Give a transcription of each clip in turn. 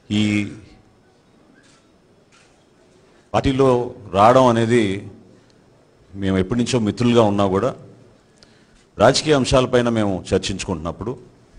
ఈ పార్టీలో రావడం అనేది మేము ఎప్పటి నుంచో మిత్రులుగా ఉన్నా కూడా రాజకీయ అంశాలపైన మేము చర్చించుకుంటున్నప్పుడు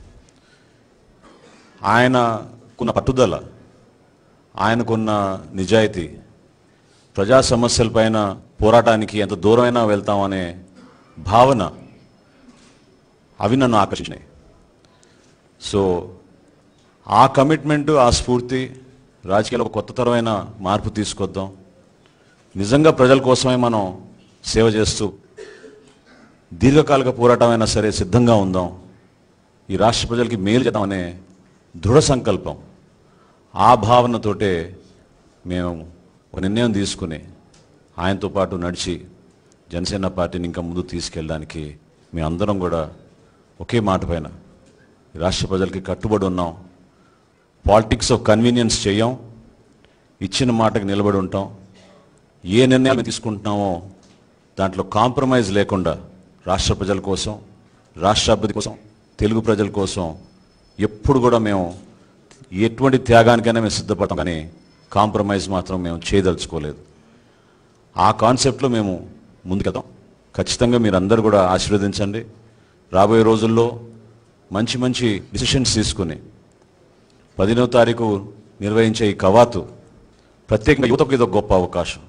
ఆయనకున్న పట్టుదల ఆయనకున్న నిజాయితీ ప్రజా సమస్యలపైన పోరాటానికి ఎంత దూరమైనా వెళ్తామనే భావన అవి నన్ను ఆకర్షించినాయి సో ఆ కమిట్మెంట్ ఆ స్ఫూర్తి రాజకీయాల్లో ఒక కొత్త తరమైన మార్పు తీసుకొద్దాం నిజంగా ప్రజల కోసమే మనం సేవ చేస్తూ దీర్ఘకాలిక పోరాటమైనా సరే సిద్ధంగా ఉందాం ఈ రాష్ట్ర ప్రజలకి మేలు చేద్దామనే దృఢ సంకల్పం ఆ భావనతోటే మేము ఒక నిర్ణయం తీసుకుని ఆయనతో పాటు నడిచి జనసేన పార్టీని ఇంకా ముందుకు తీసుకెళ్ళడానికి మేమందరం కూడా ఒకే మాట పైన ఈ రాష్ట్ర ప్రజలకి కట్టుబడి ఉన్నాం పాలిటిక్స్ ఆఫ్ కన్వీనియన్స్ చేయం ఇచ్చిన మాటకి నిలబడి ఉంటాం ఏ నిర్ణయాలు తీసుకుంటున్నామో దాంట్లో కాంప్రమైజ్ లేకుండా రాష్ట్ర ప్రజల కోసం రాష్ట్ర అభివృద్ధి కోసం తెలుగు ప్రజల కోసం ఎప్పుడు కూడా మేము ఎటువంటి త్యాగానికైనా మేము సిద్ధపడతాం కానీ కాంప్రమైజ్ మాత్రం మేము చేయదలుచుకోలేదు ఆ కాన్సెప్ట్లో మేము ముందుకెళ్తాం ఖచ్చితంగా మీరు అందరూ కూడా ఆశీర్వదించండి రాబోయే రోజుల్లో మంచి మంచి డిసిషన్స్ తీసుకుని పదిహేనవ తారీఖు నిర్వహించే ఈ కవాతు ప్రత్యేకంగా యువతకు ఇది ఒక గొప్ప అవకాశం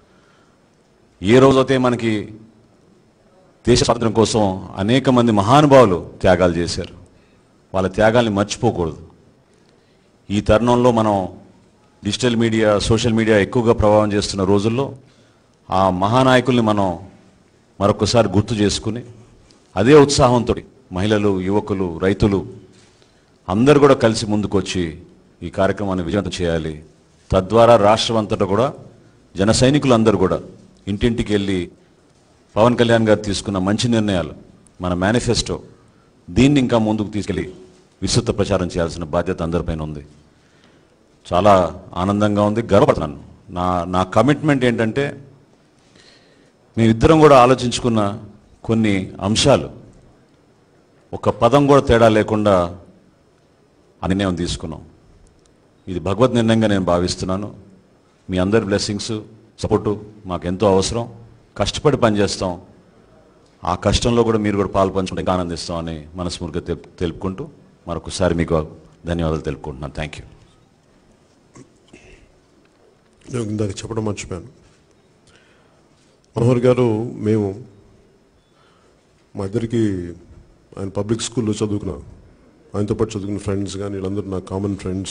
ఏ రోజైతే మనకి దేశ స్వాతంత్రం కోసం అనేక మంది మహానుభావులు త్యాగాలు చేశారు వాళ్ళ త్యాగాల్ని మర్చిపోకూడదు ఈ తరుణంలో మనం డిజిటల్ మీడియా సోషల్ మీడియా ఎక్కువగా ప్రభావం చేస్తున్న రోజుల్లో ఆ మహానాయకుల్ని మనం మరొకసారి గుర్తు చేసుకుని అదే ఉత్సాహంతో మహిళలు యువకులు రైతులు అందరూ కూడా కలిసి ముందుకొచ్చి ఈ కార్యక్రమాన్ని విజయవంతం చేయాలి తద్వారా రాష్ట్రం అంతటా కూడా జన సైనికులందరూ కూడా ఇంటింటికి వెళ్ళి పవన్ కళ్యాణ్ గారు తీసుకున్న మంచి నిర్ణయాలు మన మేనిఫెస్టో దీన్ని ఇంకా ముందుకు తీసుకెళ్ళి విస్తృత ప్రచారం చేయాల్సిన బాధ్యత అందరిపైన ఉంది చాలా ఆనందంగా ఉంది గర్వపడుతున్నాను నా నా కమిట్మెంట్ ఏంటంటే మేమిద్దరం కూడా ఆలోచించుకున్న కొన్ని అంశాలు ఒక పదం కూడా తేడా లేకుండా ఆ నిర్ణయం తీసుకున్నాం ఇది భగవద్ నిర్ణయంగా నేను భావిస్తున్నాను మీ అందరి బ్లెస్సింగ్స్ సపోర్టు మాకు ఎంతో అవసరం కష్టపడి పనిచేస్తాం ఆ కష్టంలో కూడా మీరు కూడా పాలు పంచుకుంటే ఇంకా ఆనందిస్తామని మనస్ఫూర్తిగా తెలు- తెలుపుకుంటూ మరొకసారి మీకు ధన్యవాదాలు తెలుపుకుంటున్నాను థ్యాంక్ యూ నేను ఇందాక చెప్పడం మర్చిపోయాను మనోహర్ గారు మేము మా ఇద్దరికి ఆయన పబ్లిక్ స్కూల్లో చదువుకున్న ఆయనతో పాటు చదువుకున్న ఫ్రెండ్స్ కానీ వీళ్ళందరూ నా కామన్ ఫ్రెండ్స్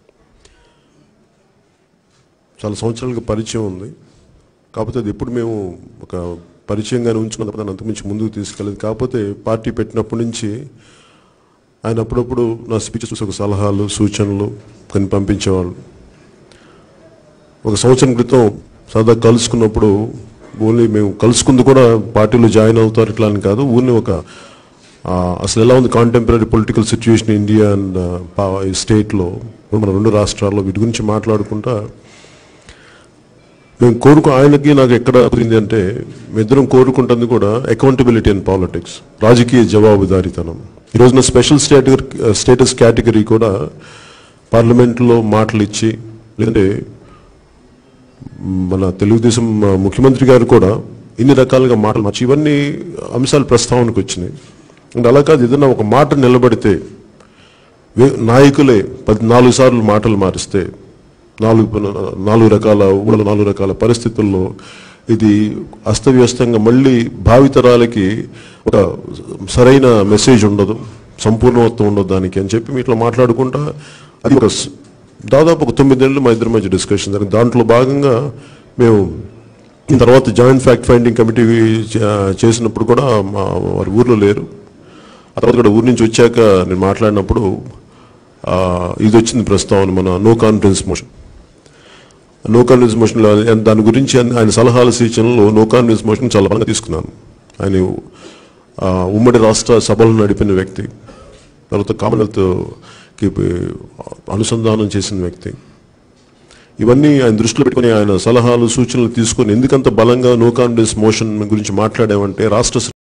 చాలా సంవత్సరాలుగా పరిచయం ఉంది కాకపోతే అది ఎప్పుడు మేము ఒక పరిచయంగానే ఉంచుకున్న దాన్ని అంతకుమించి ముందుకు తీసుకెళ్ళదు కాకపోతే పార్టీ పెట్టినప్పటి నుంచి ఆయన అప్పుడప్పుడు నా స్పీచెస్ చూసి ఒక సలహాలు సూచనలు కొన్ని పంపించేవాళ్ళు ఒక సంవత్సరం క్రితం సరదా కలుసుకున్నప్పుడు ఓన్లీ మేము కలుసుకుంది కూడా పార్టీలో జాయిన్ అవుతారు ఇట్లా అని కాదు ఊరిని ఒక ఆ, అసలు ఎలా ఉంది contemporary political situation India and ఈ స్టేట్లో మన రెండు రాష్ట్రాల్లో వీటి గురించి మాట్లాడుకుంటా మేము కోరుకు ఆయనకి నాకు ఎక్కడ కుదిరింది అంటే మేమిద్దరం కోరుకుంటుంది కూడా అకౌంటబిలిటీ అండ్ పాలిటిక్స్ రాజకీయ జవాబుదారీతనం ఈ రోజున స్పెషల్ స్టేటస్ స్టేటస్ కేటగిరీ కూడా పార్లమెంట్లో మాటలు ఇచ్చి లేదంటే మన తెలుగుదేశం ఆ, ముఖ్యమంత్రి గారు కూడా ఇన్ని రకాలుగా మాటలు మార్చి ఇవన్నీ అంశాలు ప్రస్తావనకు వచ్చినాయి అండ్ అలా కాదు ఏదైనా ఒక మాట నిలబడితే వే- నాయకులే పది నాలుగు సార్లు మాటలు మారిస్తే నాలుగు ప- నాలుగు రకాల ఊళ్ళో నాలుగు రకాల పరిస్థితుల్లో ఇది అస్తవ్యస్తంగా మళ్ళీ భావితరాలకి ఒక సరైన మెసేజ్ ఉండదు సంపూర్ణత్వం ఉండదు దానికి అని చెప్పి ఇట్లా మాట్లాడుకుంటా అది ఒక స్- దాదాపు ఒక తొమ్మిది నెలలు మా ఇద్దరి మధ్య డిస్కషన్ జరిగింది దాంట్లో భాగంగా మేము ఈ తర్వాత జాయింట్ ఫ్యాక్ట్ ఫైండింగ్ కమిటీ చే- చేసినప్పుడు కూడా మా వారి ఊర్లో లేరు ఆ తర్వాత కూడా ఊరి నుంచి వచ్చాక నేను మాట్లాడినప్పుడు ఆ, ఇది వచ్చింది ప్రస్తావన మన no confidence motion no confidence మోషన్లో ఆయన- దాని గురించి ఆయన ఆయన సలహాల సూచనలు నో కాన్ఫిడెన్స్ మోషన్ చాలా బలంగా తీసుకున్నాను ఆయన ఆ, ఉమ్మడి రాష్ట్ర సభలను నడిపిన వ్యక్తి తర్వాత కామన్వెల్త్కి అనుసంధానం చేసిన వ్యక్తి ఇవన్నీ ఆయన దృష్టిలో పెట్టుకుని ఆయన సలహాలు సూచనలు తీసుకొని ఎందుకంత బలంగా నో కాన్ఫిడెన్స్ మోషన్ గురించి మాట్లాడామంటే రాష్ట్ర